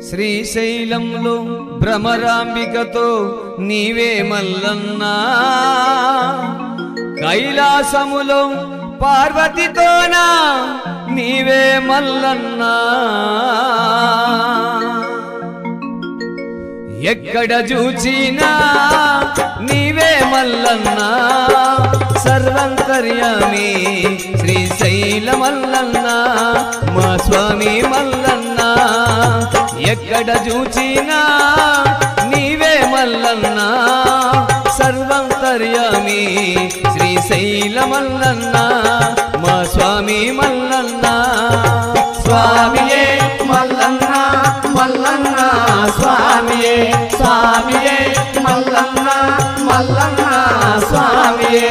శ్రీశైలంలో భ్రమరాంబికతో నీవే మల్లన్నా కైలాసములో పార్వతితోనా నీవే మల్లన్నా ఎక్కడ చూచినా నీవే మల్లన్నా సర్వంతర్యామి శ్రీశైల మల్లన్నా మా స్వామి మల్లన్నా ఎక్కడ చూచినా నీవే మల్లన్నా సర్వంతర్యామి శ్రీశైల మల్లన్నా మా స్వామి మల్లన్నా స్వామియే మల్లన్న మల్లన్న స్వామియే స్వామియే మల్లన్న మల్లన్న స్వామియే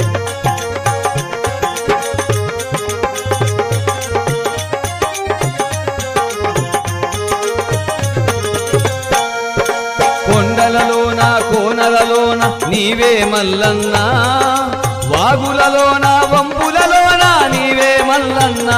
కొండలలోన కోనలలోన నీవే మల్లన్నా వాగులలోన వంపులలోన నీవే మల్లన్నా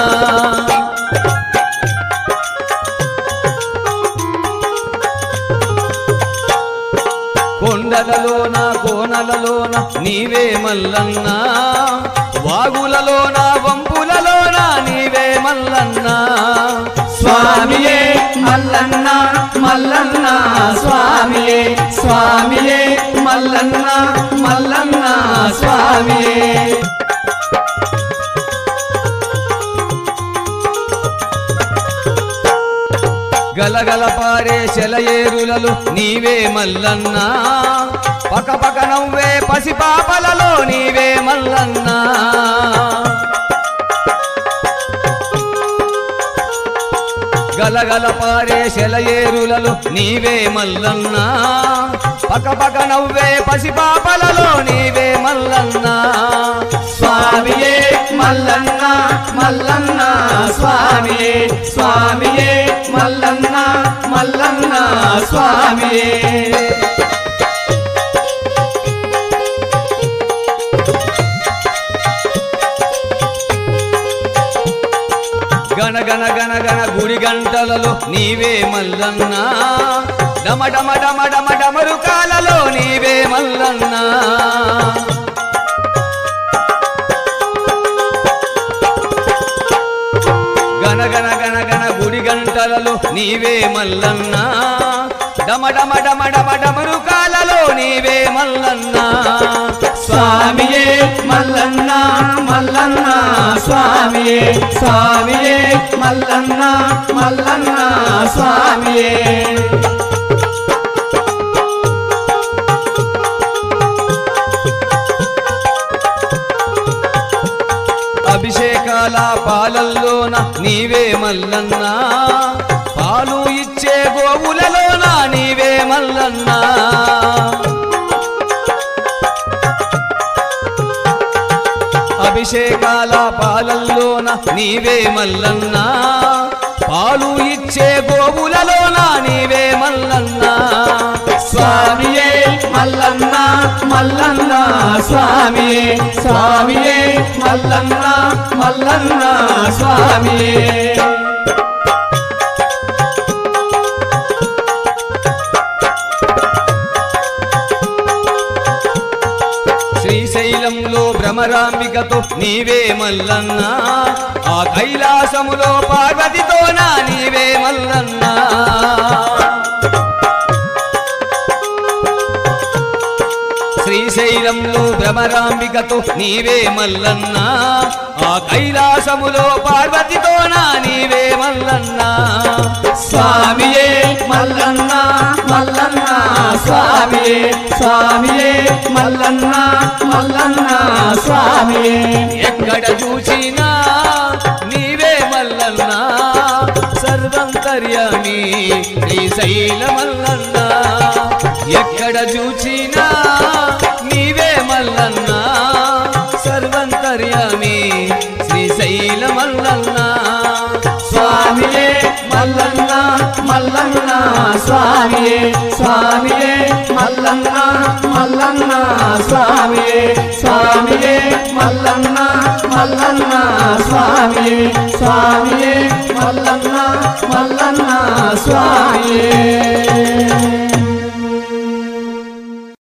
కొండలలోన కోనలలోన నీవే మల్లన్నా వాగులలోన వంపులలోన నీవే మల్లన్నా స్వామియే మల్లన్న మల్లన్న స్వామియే స్వామియే మల్లన్న మల్లన్న స్వామియే గలగల పారే సెలయేరులలో నీవే మల్లన్నా పక పక నవ్వే పసిపాపలలో నీవే మల్లన్నా గలగల పారే సెలయేరులలో నీవే మల్లన్నా పక పక నవ్వే పసిపాపలలో నీవే మల్లన్నా స్వామియే మల్లన్న మల్లన్న స్వామియే స్వామియే మల్లన్న మల్లన్న స్వామియే గణ గణ గణ గణ గుడి గంటలలో నీవే మల్లన్నా డమ డమ డమ డమ డమరు కాలలో నీవే మల్లన్నా గణ గణ గణ గణ గుడి గంటలలో నీవే మల్లన్నా డమ డమ డమ డమ డమరు కాలలో నీవే మల్లన్నా స్వామియే మల్లన్న మల్లన్న స్వామియే స్వామియే మల్లన్న మల్లన్న స్వామియే అభిషేకాల పాలల్లోన నీవే మల్లన్నా పాలు ఇచ్చే గోవులలోన నీవే మల్లన్నా అభిషేకాల పాలల్లోన నీవే మల్లన్నా పాలు ఇచ్చే గోవులలోన నీవే మల్లన్నా స్వామియే మల్లన్న మల్లన్న స్వామియే స్వామియే మల్లన్న మల్లన్న స్వామియే శ్రీశైలంలో భ్రమరాంబికతో నీవే మల్లన్నా ఆ కైలాసములో పార్వతితోనా నీవే మల్లన్నా శ్రీశైలంలో భ్రమరాంబికతో నీవే మల్లన్నా ఆ కైలాసములో పార్వతితోనా నీవే మల్లన్నా స్వామియే మల్లన్న మల్లన్న స్వామియే స్వామియే మల్లన్న మల్లన్న స్వామియే ఎక్కడ చూసినా నీవే మల్లన్నా సర్వంతర్యామి శ్రీశైల మల్లన్నా ఎక్కడ చూసినా నీవే మల్లన్నా సర్వంతర్యామి శ్రీశైల మల్లన్నా స్వామియే మల్లన్న మల్లన్న స్వామియే స్వామియే మల్లన్న మల్లన్న స్వామియే స్వామియే మల్లన్న మల్లన్న స్వామియే స్వామియే మల్లన్న మల్లన్న స్వామియే